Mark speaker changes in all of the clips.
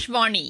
Speaker 1: ஆகாஷ்வாணி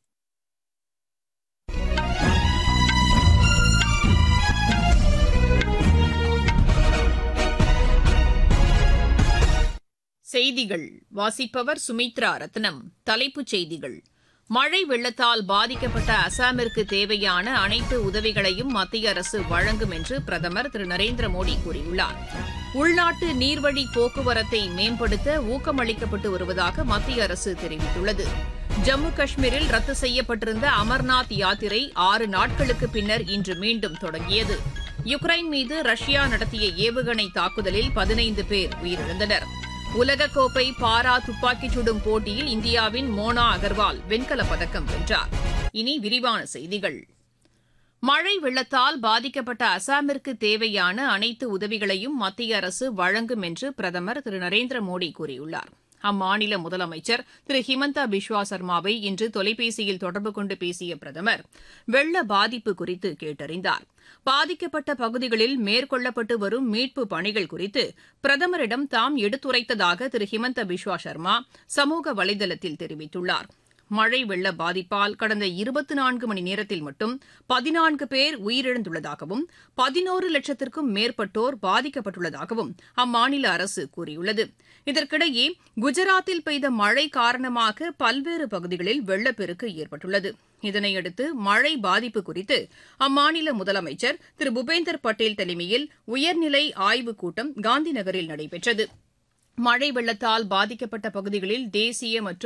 Speaker 1: செய்திகள் வாசிப்பவர் சுமித்ரா ரத்னம் தலைப்புச் செய்திகள் மழை வெள்ளத்தால் பாதிக்கப்பட்ட அசாமிற்கு தேவையான அனைத்து உதவிகளையும் மத்திய அரசு வழங்கும் என்று பிரதமர் திரு நரேந்திர மோடி கூறியுள்ளார் உள்நாட்டு நீர்வழி போக்குவரத்தை மேம்படுத்த ஊக்கமளிக்கப்பட்டு வருவதாக மத்திய அரசு தெரிவித்துள்ளது ஜம்மு காஷ்மீரில் ரத்து செய்யப்பட்டிருந்த அமர்நாத் யாத்திரை ஆறு நாட்களுக்கு பின்னர் இன்று மீண்டும் தொடங்கியது யுக்ரைன் மீது ரஷ்யா நடத்திய ஏவுகணை தாக்குதலில் பதினைந்து பேர் உயிரிழந்தனர் உலகக்கோப்பை பாரா துப்பாக்கிச் சுடும் போட்டியில் இந்தியாவின் மோனா அகர்வால் வெண்கலப் பதக்கம் வென்றார் இனி விரிவான செய்திகள் மழை வெள்ளத்தால் பாதிக்கப்பட்ட அசாமிற்கு தேவையான அனைத்து உதவிகளையும் மத்திய அரசு வழங்கும் என்று பிரதமர் திரு நரேந்திர மோடி கூறியுள்ளார் அம்மாநில முதலமைச்சர் திரு ஹிமந்தா பிஸ்வா சர்மாவை இன்று தொலைபேசியில் தொடர்பு கொண்டு பேசிய பிரதமர் வெள்ள பாதிப்பு குறித்து கேட்டறிந்தார் பாதிக்கப்பட்ட பகுதிகளில் மேற்கொள்ளப்பட்டு வரும் மீட்புப் பணிகள் குறித்து பிரதமரிடம் தாம் எடுத்துரைத்ததாக திரு ஹிமந்த பிஸ்வா சர்மா சமூக வலைதளத்தில் தெரிவித்துள்ளார் மழை வெள்ள பாதிப்பால் கடந்த இருபத்தி நான்கு மணி நேரத்தில் மட்டும் பதினான்கு பேர் உயிரிழந்துள்ளதாகவும் பதினோரு லட்சத்திற்கும் மேற்பட்டோர் பாதிக்கப்பட்டுள்ளதாகவும் அம்மாநில அரசு கூறியுள்ளது இதற்கிடையே குஜராத்தில் பெய்த மழை காரணமாக பல்வேறு பகுதிகளில் வெள்ளப்பெருக்கு ஏற்பட்டுள்ளது இதனையடுத்து மழை பாதிப்பு குறித்து அம்மாநில முதலமைச்சர் திரு பூபேந்தர் பட்டேல் தலைமையில் உயர்நிலை ஆய்வுக் கூட்டம் காந்திநகரில் நடைபெற்றது மழை வெள்ளத்தால் பாதிக்கப்பட்ட பகுதிகளில் தேசிய மற்றும்